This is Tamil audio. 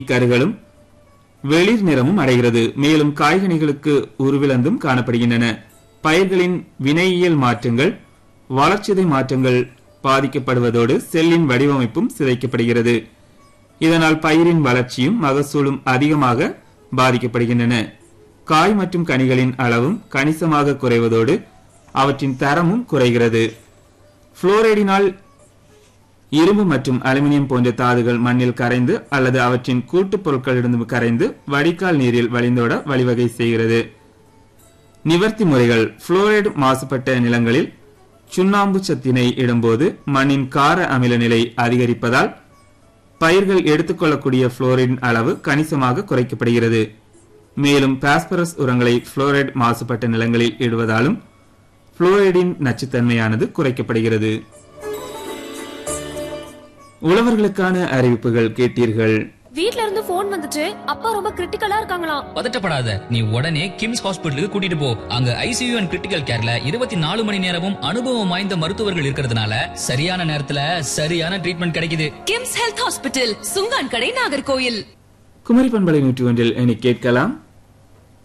கருகளும் வெளிர் நிறமும் அடைகிறது மேலும் காய்கனிகளுக்கு உருவிழந்தும் காணப்படுகின்றன பயிர்களின் வினையியல் மாற்றங்கள் வளர்ச்சிதை மாற்றங்கள் பாதிக்கப்படுவதோடு செல்லின் வடிவமைப்பும் சிதைக்கப்படுகிறது இதனால் பயிரின் வளர்ச்சியும் மகசூலும் அதிகமாக பாதிக்கப்படுகின்றன காய் மற்றும் கனிகளின் அளவும் கணிசமாக குறைவதோடு அவற்றின் தரமும் குறைகிறது புளோரைடினால் இரும்பு மற்றும் அலுமினியம் போன்ற தாதுகள் மண்ணில் கரைந்து அல்லது அவற்றின் கூட்டுப் பொருட்களிலிருந்து கரைந்து வடிகால் நீரில் வழிந்தோட வழிவகை செய்கிறது நிவர்த்தி முறைகள் புளோரைடு மாசுபட்ட நிலங்களில் சுண்ணாம்பு சத்தினை இடும்போது மண்ணின் கார அமில நிலை அதிகரிப்பதால் பயிர்கள் எடுத்துக்கொள்ளக்கூடிய புளோரைடின் அளவு கணிசமாக குறைக்கப்படுகிறது மேலும் பாஸ்பரஸ் உரங்களை புளோரைடு மாசுபட்ட நிலங்களில் இடுவதாலும் புளோரைடின் நச்சுத்தன்மையானது குறைக்கப்படுகிறது உழவர்களுக்கான அறிவிப்புகள் கேட்டீர்கள் வீட்ல இருந்து போன் வந்துச்சு அப்பா ரொம்ப கிரிட்டிக்கலா இருக்காங்களாம் பதட்டப்படாத நீ உடனே கிம்ஸ் ஹாஸ்பிட்டலுக்கு கூட்டிட்டு போ அங்க ஐசியூ அண்ட் கிரிட்டிக்கல் கேர்ல இருபத்தி நாலு மணி நேரமும் அனுபவம் வாய்ந்த மருத்துவர்கள் இருக்கிறதுனால சரியான நேரத்துல சரியான ட்ரீட்மெண்ட் கிடைக்குது கிம்ஸ் ஹெல்த் ஹாஸ்பிட்டல் சுங்கான் கடை நாகர்கோயில் குமரி பண்பலை நூற்றி ஒன்றில் இனி கேட்கலாம்